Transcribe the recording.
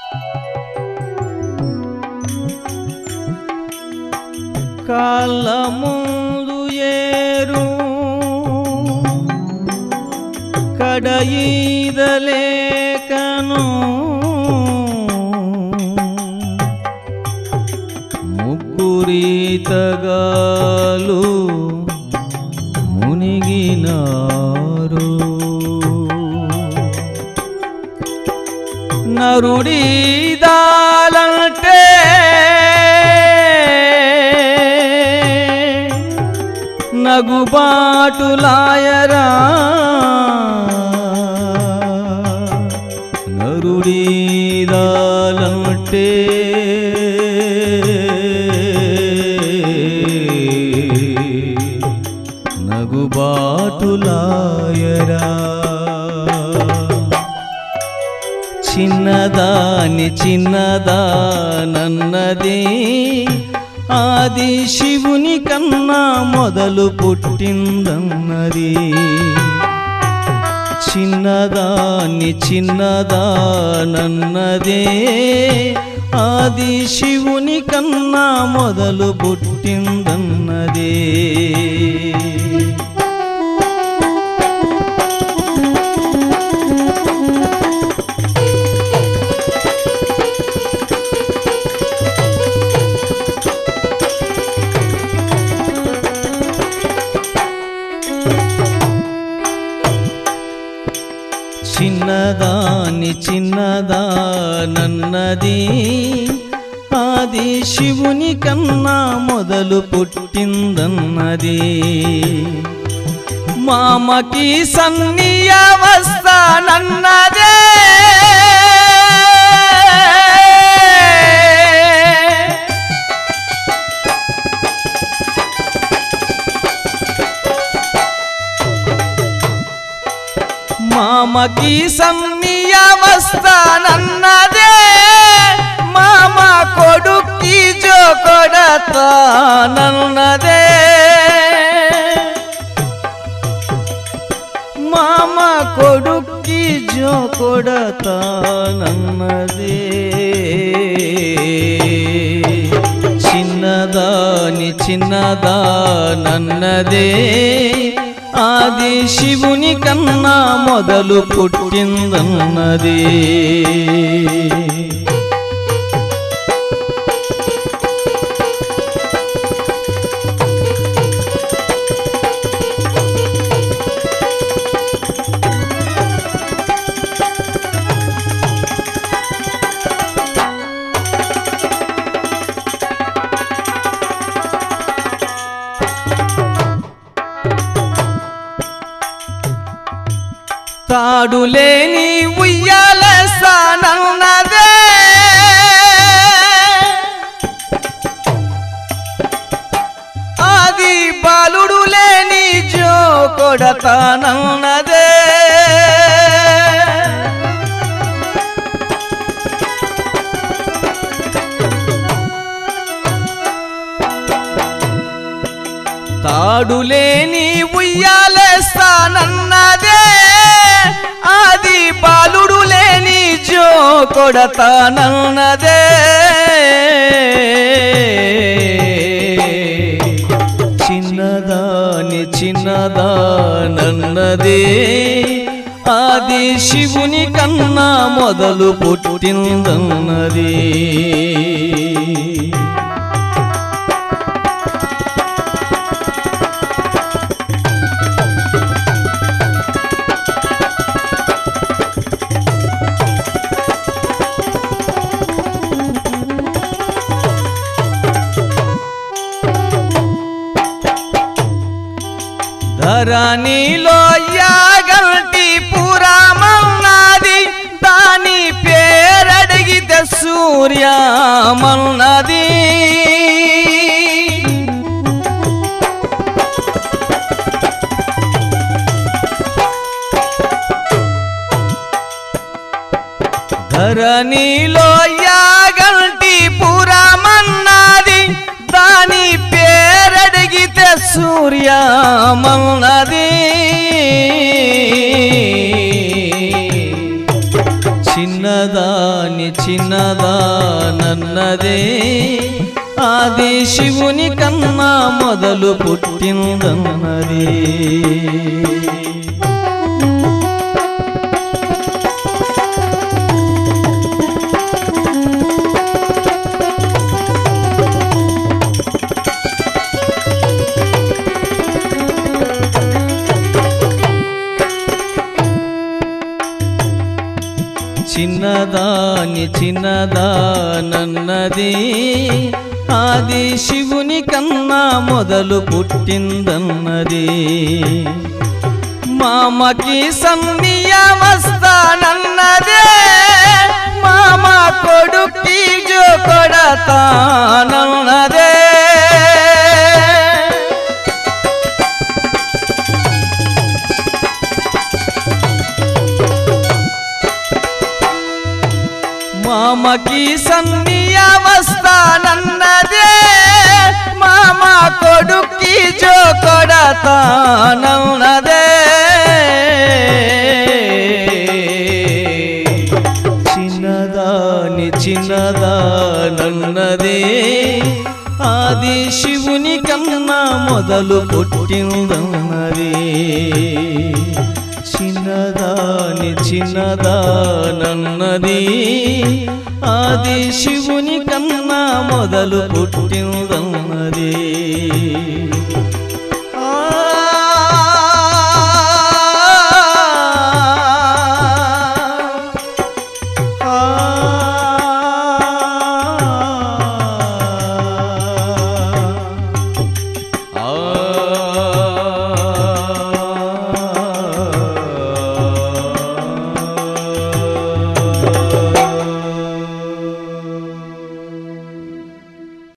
కాళ్ళ ముందు ఏరు కడయిదలేకను ముగ్గురీతగాలు మునిగినారు నరుడి దాలంటే నగుబాటులాయరా నరుడి దాలంటే నగుబాటులాయరా చిన్నదాని చిన్నదానన్నది ఆది శివుని కన్నా మొదలు పుట్టిందన్నది చిన్నదాని చిన్నదానన్నదే ఆది శివుని కన్నా మొదలు పుట్టిందన్నదే చిన్నదాని చిన్నదానన్నది ఆది శివుని కన్నా మొదలు పుట్టిందన్నది మామకి సన్నియవస్థానన్నదే మామకి సన్నియవస్థానన్నదే మామ కొడుక్కి జో కొడతానన్నదే మామ కొడుక్కి జో కొడతానన్నదే చిన్నదాని చిన్నదానన్నదే ఆది శివుని కన్నా మొదలు పుట్టిందన్నది తాడులేని ఉయ్యాల సానన్నదే ఆది బాలుడు లేని జో కొడతానన్నదే తాడులేని ఉయ్యాలేస్తానన్నదే ఆది బాలుడు లేని జో కొడతానన్నదే చిన్నదాని చిన్నదానన్నదే ఆది శివుని కన్నా మొదలు పుట్టిందన్నది ధరణిలో యాగంటి పురామన్నది దాని పేరడిగితే సూర్యమన్నది ధరణిలో యాగంటి పురామన్నది దాని పేరడిగితే సూర్యమన్నది చిన్నదాని చిన్నదానన్నదే ఆది శివుని కన్నా మొదలు పుట్టిందన్నది చిన్నదాని చిన్నదానన్నది ఆది శివుని కన్నా మొదలు పుట్టిందన్నది మామకి సన్నియమస్తానన్నదే మామ కొడుక్కి జో కొడతానన్నదే మామకి సన్నియమస్తానన్నదే మామ కొడుక్కి జో కొడతానన్నదే చిన్నదాని చిన్నదానన్నదే ఆది శివుని కన్నా మొదలు పుట్టిందన్నది చిన్నదాని చిన్నదానన్నది ఆది శివుని కన్నా మొదలు పుట్టిందన్నది ఆ ఆ